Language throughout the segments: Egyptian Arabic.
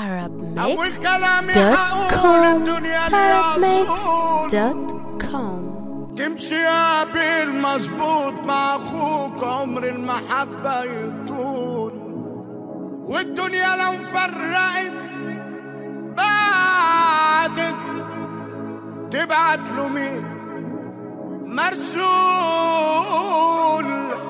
أول كلامي هقول الدنيا ليها arabmix.com تمشي يا بالمظبوط مع اخوك عمر المحبة يطول والدنيا لو فرقت بعدت تبعت له مين مرسول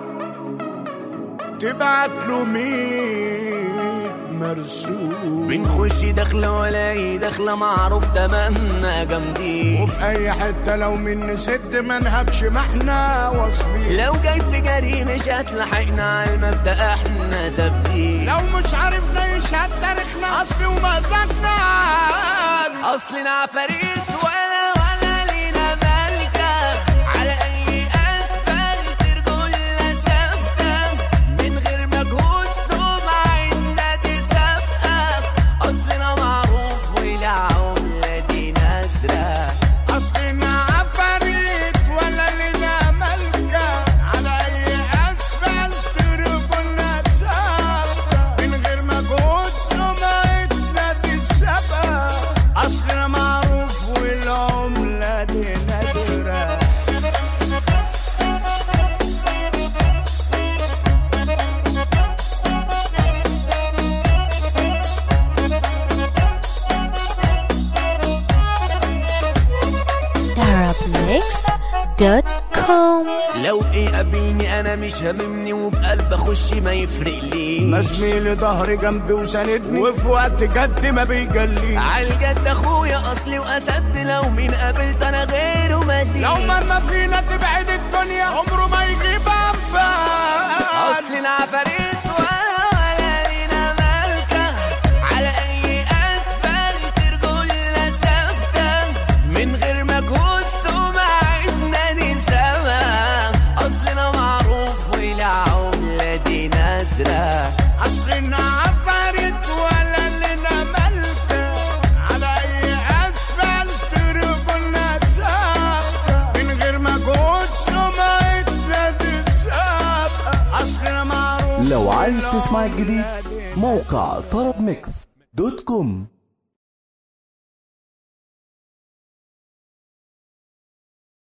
تبعت له مين مرسول بنخش دخلة ولا اي دخلة معروف تمامنا جامدين وفي اي حتة لو من ست ما نهبش ما احنا واصلين لو جاي في جري مش هتلحقنا على المبدأ احنا ثابتين لو مش عرفنا يشهد تاريخنا اصلي ومزاجنا اصلنا عفاريت ولا ولا لينا مالكة على اي اسفلت رجولة ثابتة من غير مجهود سمعة النادي سابقة اصلنا معروف والعملة دي نادرة اصلنا عفاريت ولا لنا ملكة على اي اسفلت رجلنا ثابتة من غير مجهود سمعتنا دي سابقة اصلنا معروف والعملة دي نادرة arabmix.com لو ايه قابلني انا مش هاممني وبقلب اخش ما يفرقليش ما زميلي ظهري جنبي وساندني وفي وقت جد ما بيجليش عالجد اخويا اصلي واسد لو مين قابلت انا غيره ماليش لو مرة فينا تبعد الدنيا عمره ما يجيب أنفاس اصلنا عفاريت ولا ولا لينا مالكة على اي اسفلت رجولة ثابتة من غير مجهود سمعتنا دي سما اصلنا معروف والعملة دي نادرة أصلنا عفاريت ولا لنا ملكة على أي أسفلت رجلنا سابقة من غير مجهود سمعتنا دي سابقة أصلنا معروف لو عايز تسمع الجديد والعملة دي موقع طرب ميكس دوت كوم